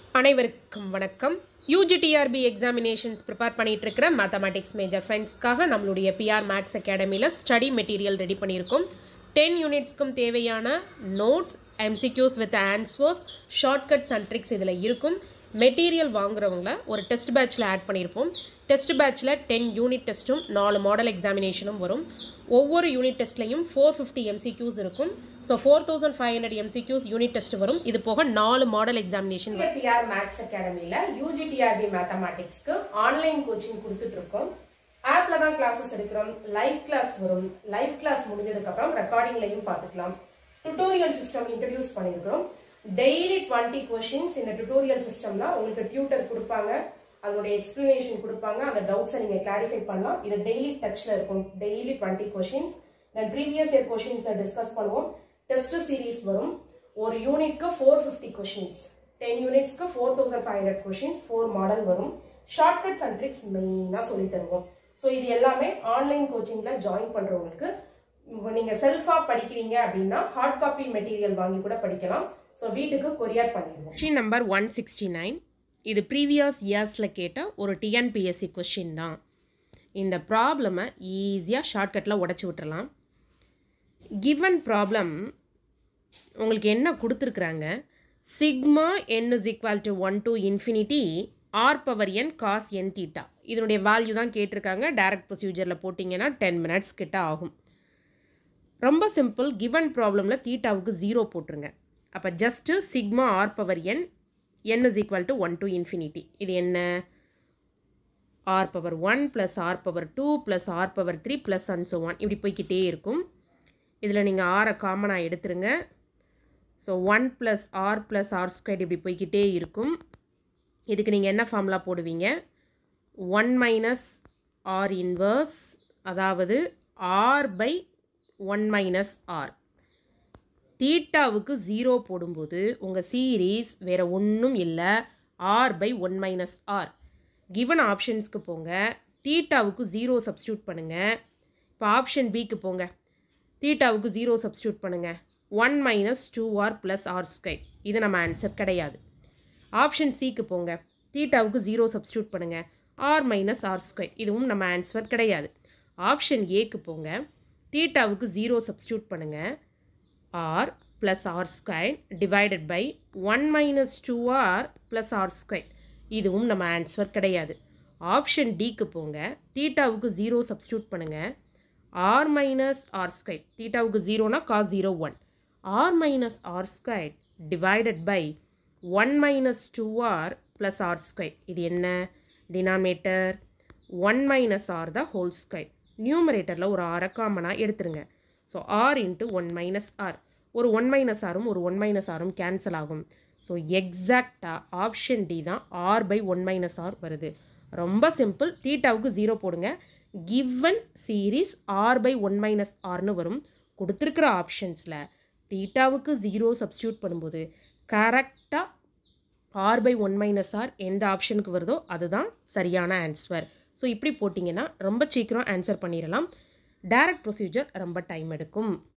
அனைவருக்கும் வணக்கம் UGTRB examinations prepare பண்ணிட்டு இருக்கிற மேத்தமேட்டிக்ஸ் மேஜர் ஃப்ரெண்ட்ஸ்க்காக நம்மளுடைய பிஆர் மேக்ஸ் அகாடமியில் ஸ்டடி மெட்டீரியல் ரெடி பண்ணியிருக்கோம் டென் யூனிட்ஸ்க்கும் தேவையான notes MCQs with answers shortcuts and tricks இதில் இருக்கும் மெட்டீரியல் வாங்குறவங்கள ஒரு டெஸ்ட் பேட்ச்சில் ஆட் பண்ணியிருப்போம் டெஸ்ட் பேட்ச்சில் டென் யூனிட் டெஸ்ட்டும் நாலு மாடல் எக்ஸாமினேஷனும் வரும் ஒவ்வொரு யூனிட் டெஸ்ட்லையும் ஃபோர் ஃபிஃப்டி எம்சிக்யூஸ் இருக்கும் so four thousand five hundred MCQs unit test வரும் இது போக நாலு மாடல் எக்ஸாமினேஷன் வரும் பிஆர் மேக்ஸ் அகாடமியில் யூஜிடிஆர்பி மேத்தமேட்டிக்ஸ்க்கு ஆன்லைன் கோச்சிங் கொடுத்துட்டு இருக்கோம் ஆப்ல தான் கிளாஸஸ் எடுக்கிறோம் லைவ் கிளாஸ் வரும் லைவ் கிளாஸ் முடிஞ்சதுக்கு அப்புறம் ரெக்கார்டிங்லையும் பார்த்துக்கலாம் டுட்டோரியல் சிஸ்டம் இன்ட்ரடியூஸ் பண்ணியிருக்கிறோம் டெய்லி டுவெண்ட்டி கொஷின்ஸ் இந்த டுட்டோரியல் சிஸ்டம்ல உங்களுக்கு டியூட்டர் கொடுப்பாங்க அதோட எக்ஸ்பிளனேஷன் கொடுப்பாங்க அந்த டவுட்ஸை நீங்க கிளாரிஃபை பண்ணலாம் இது டெய்லி டச்ல இருக்கும் daily twenty questions then previous year கொஷின்ஸை டிஸ்கஸ் பண்ணுவோம் டெஸ்ட் சீரீஸ் வரும் ஒரு யூனிட்க்கு ஃபோர் ஃபிஃப்டி கொஷின்ஸ் டென் யூனிட்ஸ்க்கு four thousand five hundred questions four model வரும் ஷார்ட்கட்ஸ் அண்ட் ட்ரிக்ஸ் மெயினாக சொல்லி தருவோம் ஸோ இது எல்லாமே ஆன்லைன் கோச்சிங்ல ஜாயின் பண்றவங்களுக்கு உங்க நீங்க செல்ஃபா படிக்கிறீங்க அப்படின்னா ஹார்ட் காப்பி மெட்டீரியல் வாங்கி கூட படிக்கலாம் ஸோ வீட்டுக்கு கொரியர் பண்ணிடுவோம் question number one sixty nine இது ப்ரீவியஸ் இயர்ஸில் கேட்ட ஒரு டிஎன்பிஎஸ்சி கொஷின் தான் இந்த ப்ராப்ளமை ஈஸியாக ஷார்ட்கட்டில் உடச்சி விட்டுறலாம் கிவன் ப்ராப்ளம் உங்களுக்கு என்ன கொடுத்துருக்குறாங்க sigma n is equal to one to infinity r power n cos n theta இதனுடைய வேல்யூ தான் கேட்டிருக்காங்க டைரக்ட் ப்ரொசீஜரில் போட்டிங்கன்னா டென் மினிட்ஸ் கிட்ட ஆகும் ரொம்ப சிம்பிள் கிவன் ப்ராப்ளமில் தீட்டாவுக்கு ஜீரோ போட்டுருங்க அப்போ just sigma r power n n is equal to one to infinity இது என்ன r power one plus r power two plus r power three plus and so on இப்படி போய்க்கிட்டே இருக்கும் இதில் நீங்கள் ஆரை காமனாக எடுத்துருங்க so one plus r plus r square இப்படி போய்க்கிட்டே இருக்கும் இதுக்கு நீங்கள் என்ன ஃபார்முலா போடுவீங்க ஒன் மைனஸ் ஆர் இன்வர்ஸ் அதாவது r by one minus r தீட்டாவுக்கு ஜீரோ போடும்போது உங்கள் சீரீஸ் வேறு ஒன்றும் இல்லை r by one minus r given ஆப்ஷன்ஸ்க்கு போங்க தீட்டாவுக்கு ஜீரோ சப்ஸ்டியூட் பண்ணுங்கள் இப்போ ஆப்ஷன் பிக்கு போங்க தீட்டாவுக்கு ஜீரோ சப்ஸ்டியூட் பண்ணுங்கள் one minus two r plus r square இது நம்ம ஆன்சர் கிடையாது ஆப்ஷன் சிக்கு போங்க தீட்டாவுக்கு ஜீரோ சப்ஸ்டியூட் பண்ணுங்கள் ஆர் மைனஸ் ஆர் ஸ்கொயர் இதுவும் நம்ம ஆன்சர் கிடையாது ஆப்ஷன் ஏக்கு போங்க தீட்டாவுக்கு ஜீரோ சப்ஸ்டியூட் பண்ணுங்கள் r plus r square divided by one minus two r plus r square இதுவும் நம்ம ஆன்சர் கிடையாது ஆப்ஷன் டிக்கு போங்க தீட்டாவுக்கு ஜீரோ சப்ஸ்டியூட் பண்ணுங்கள் ஆர் மைனஸ் ஆர் ஸ்கொயர் தீட்டாவுக்கு ஜீரோனா cause zero one r minus r square divided by one minus two r plus r square இது என்ன denominator one minus r the whole square நியூமரேட்டரில் ஒரு ஆரை காமனாக எடுத்துருங்க so r into one minus r ஒரு ஒன் மைனஸ் ஆரும் ஒரு ஒன் மைனஸ் ஆரும் கேன்சல் ஆகும் ஸோ எக்ஸாக்டாக ஆப்ஷன் டி தான் r by one minus r வருது ரொம்ப சிம்பிள் தீட்டாவுக்கு ஜீரோ போடுங்க given series r by one minus ஆர்னு வரும் கொடுத்துருக்கிற ஆப்ஷன்ஸில் தீட்டாவுக்கு ஜீரோ சப்ஸ்டியூட் பண்ணும்போது கரெக்டாக r by one minus r எந்த ஆப்ஷனுக்கு வருதோ அதுதான் சரியான ஆன்சர் ஸோ இப்படி போட்டிங்கன்னா ரொம்ப சீக்கிரம் ஆன்சர் பண்ணிடலாம் டைரக்ட் ப்ரொசீஜர் ரொம்ப டைம் எடுக்கும்